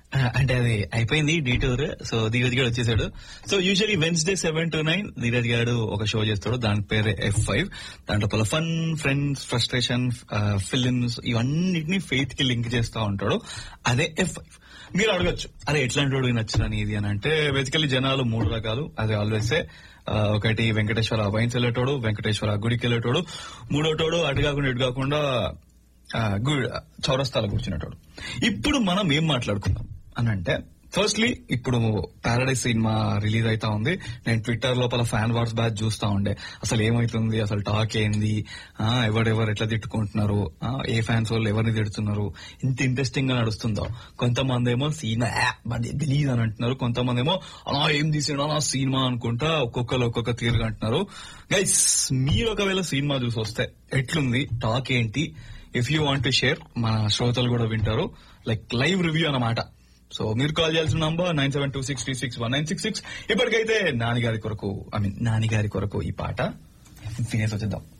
ఆ, అంటే అది అయిపోయింది డీటూర్ సో ధీరజ్ గారు వచ్చేసాడు so usually Wednesday seven to nine Dheeraj garu ఒక షో చేస్తాడు దాని పేరే ఎఫ్ ఫైవ్ దాంట్లో ఫన్ ఫ్రెండ్స్ ఫ్రస్ట్రేషన్ ఫిలిమ్స్ ఇవన్నిటిని ఫెయిత్ కి లింక్ చేస్తా ఉంటాడు అదే ఎఫ్ ఫైవ్ మీరు అడగచ్చు అరే ఎట్లాంటి వాడు నచ్చని ఇది అని అంటే బేసికలీ జనాలు మూడు రకాలు అది ఆల్వేస్ ఒకటి వెంకటేశ్వర వైన్స్ వెళ్ళేటోడు వెంకటేశ్వర గుడికి వెళ్ళేటోడు మూడోటోడు అటు కాకుండా ఇటు కాకుండా ఆ, గు- చౌరస్తాలో కూర్చునేటోడు ఇప్పుడు మనం ఏం మాట్లాడుకుందాం అని అంటే ఫస్ట్లీ ఇప్పుడు పారడైస్ సినిమా రిలీజ్ అయితా ఉంది నేను ట్విట్టర్ లోపల ఫ్యాన్ వార్స్ బ్యాచ్ చూస్తా ఉండే అసలు ఏమైతుంది అసలు టాక్ ఏంది ఆ, ఎవరెవరు ఎట్లా తిట్టుకుంటున్నారు ఆ, ఏ ఫ్యాన్స్ వాళ్ళు ఎవరిని తిడుతున్నారు ఇంత ఇంట్రెస్టింగ్ గా నడుస్తుందో కొంతమంది ఏమో సినిమా రిలీజ్ అని అంటున్నారు కొంతమంది ఏమో అలా ఏం తీసినా నా సినిమా అనుకుంటా ఒక్కొక్కరు ఒక్కొక్క తీరుగా అంటున్నారు గైస్ మీరు ఒకవేళ సినిమా చూసి వస్తే ఎట్లుంది టాక్ ఏంటి if you want to share మన శ్రోతలు కూడా వింటారు లైక్ లైవ్ రివ్యూ అన్నమాట సో మీరు కాల్ చేయాల్సిన number nine seven two six three six one nine six six ఇప్పటికైతే నాని గారి కొరకు ఐ మీన్ నాని గారి కొరకు ఈ పాట వినేసి వచ్చేద్దాం